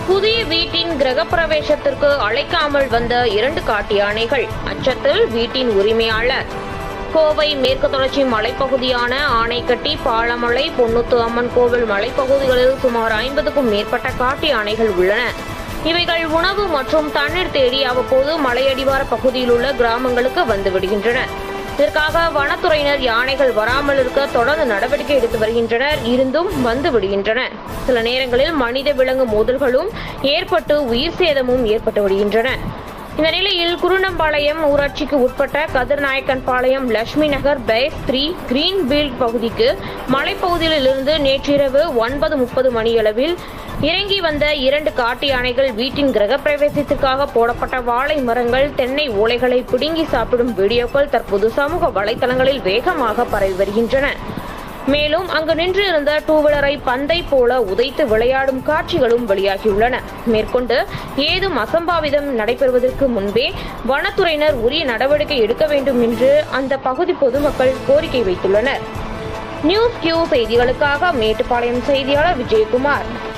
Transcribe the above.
புதிய வீட்டின் கிரகப்பிரவேசத்திற்கு அழைக்காமல் வந்த இரண்டு காட்டு யானைகள் அச்சத்தில் வீட்டின் உரிமையாளர் கோவை மேற்கு தொடர்ச்சி மலைப்பகுதியான ஆனைக்கட்டி பாலமலை பொன்னுத்து அம்மன் கோவில் மலைப்பகுதிகளில் சுமார் ஐம்பதுக்கும் மேற்பட்ட காட்டு யானைகள் உள்ளன இவைகள் உணவு மற்றும் தண்ணீர் தேடி அவ்வப்போது மலையடிவார பகுதியில் உள்ள கிராமங்களுக்கு வந்து விடுகின்றன இதற்காக வனத்துறையினர் யானைகள் வராமல் இருக்க தொடர்ந்து நடவடிக்கை எடுத்து வருகின்றனர் இருந்தும் வந்து விடுகின்றன சில நேரங்களில் மனித விலங்கு மோதல்களும் ஏற்பட்டு உயிர் சேதமும் ஏற்பட்டு வருகின்றன இந்த நிலையில் குருணம்பாளையம் ஊராட்சிக்கு உட்பட்ட Kathirnayakkanpalayam Lakshmi Nagar phase three greenfield பகுதிக்கு மலைப்பகுதியில் இருந்து நேற்றிரவு ஒன்பது முப்பது மணியளவில் இறங்கி வந்த இரண்டு காட்டு யானைகள் வீட்டின் கிரகப்பிரவேசத்திற்காக போடப்பட்ட வாழை மரங்கள் தென்னை ஓலைகளை பிடுங்கி சாப்பிடும் வீடியோக்கள் தற்போது சமூக வலைதளங்களில் வேகமாக பரவி வருகின்றன மேலும் அங்கு நின்று இருந்த டூ வீலரை பந்தை போல உதைத்து விளையாடும் காட்சிகளும் வெளியாகியுள்ளன மேற்கொண்டு ஏதும் அசம்பாவிதம் நடைபெறுவதற்கு முன்பே வனத்துறையினர் உரிய நடவடிக்கை எடுக்க வேண்டும் என்று அந்த பகுதி பொதுமக்கள் கோரிக்கை வைத்துள்ளனர் நியூஸ் கியூ செய்திகளுக்காக மேட்டுப்பாளையம் செய்தியாளர் விஜயகுமார்